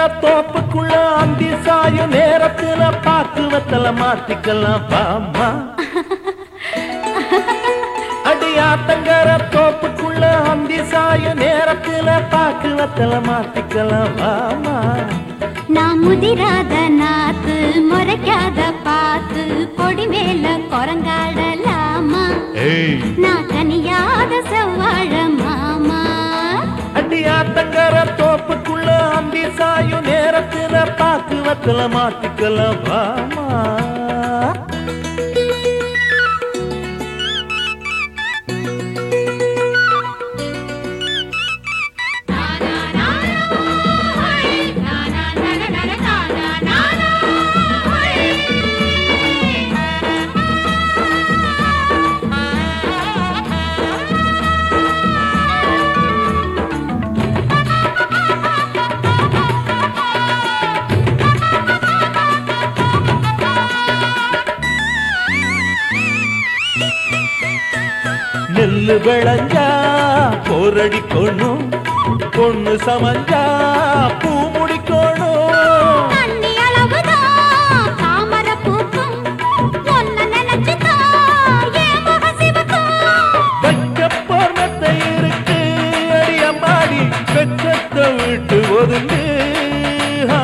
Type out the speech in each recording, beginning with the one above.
தோப்புக்குள்ள அந்தி சாயும் நேரத்துல பாக்குவத்தல மாத்திக்கலாம் பாமா அடியாத்தங்கர தோப்புக்குள்ள அந்தி சாயும் நேரத்துல பாக்குவத்தல மாத்திக்கலாம் வாமா நான் முதிராத நாத்து முறைக்காத பாத்து கொடி மேல குரங்காடலாமா ஏய் நான் தனியாத செவ்வாழ மாமா அடியாத்தங்கர தோப்புக்குள்ள அந்தி சாயும் நேரத்துல பாக்குவத்தல மாத்திக்கலாம் வாமா நெல்லு விளைஞ்சா போரடிக்கணும் பொண்ணு சமஞ்சா பூ முடிக்கணும் தண்ணி அளவுதான் தாமரை பூக்கும் ஒன்ன நினைச்சுதான் என் முகம் சிவக்கும் வைக்க போர்மத்தை இருக்கு அடியம்மாடி வெச்சத்தை விட்டு ஒதுங்கு ஆ.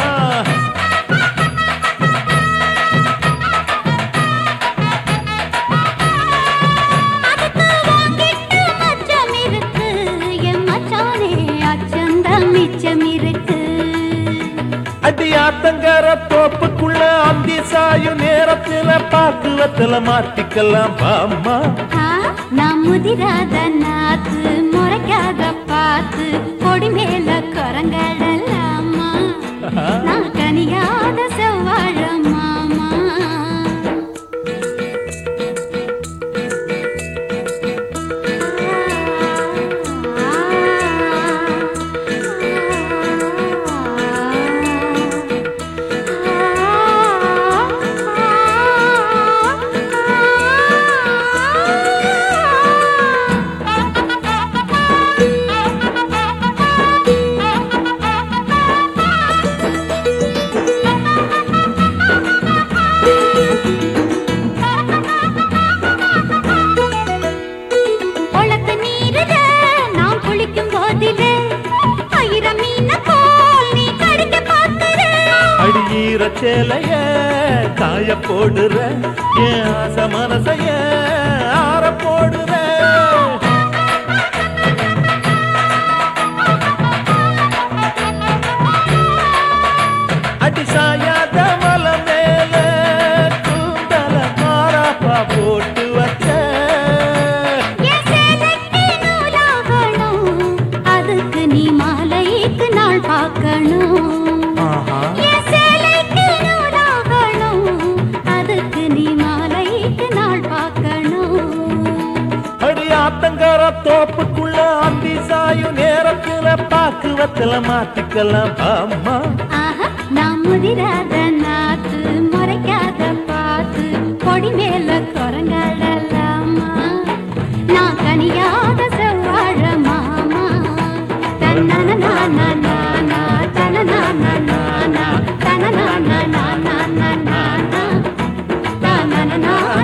அதுக்கு வாங்கிட்டு மச்சம் இருக்கு என் மச்சானே அச்சந்தம் மிச்சம் இருக்கு அடியாத்தங்கர தோப்புக்குள்ள அந்தி சாயும் நேரத்துல பாக்குவத்துல மாத்திக்கலாம் பாம்மா ஆ, நான் முதிராத நாத்து முறைக்காத பாத்து கொடி மேல குரங்கடலாமா நான் கனியாத செவ்வாழ மாமா குளத்து நீரில நான் குளிக்கும் போதிலே ஆயிரம் மீன போல் நீ கடிக்க பார்க்கிற அடியீர சேலைய காய போடுற என் ஆசை மனசைய ஆற போடுற அடி சாயாத மலை மேல கூந்தல மாறாப்பா போட்டு வச்ச என் சேலைக்கு நூலாகணும் அதுக்கு நீ மாலைக்கு நாள் பார்க்கணும் ஆஹா என் சேலைக்கு நூலாகணும் அதுக்கு நீ மாலைக்கு நாள் பார்க்கணும் அடி ஆத்தங்கர தோப்புக்குள்ள அந்தி சாயும் நேரத்துல பாக்குவத்துல மாத்திக்கலாம் அம்மா ஆஹா நான் முதிராத நாத்து முறைக்காத பாத்து கொடி மேல குரங்கடலாமா நான் கனியாத செவ்வாழ மாமா தன்னன நானா தனன நானா தனன நானா தனன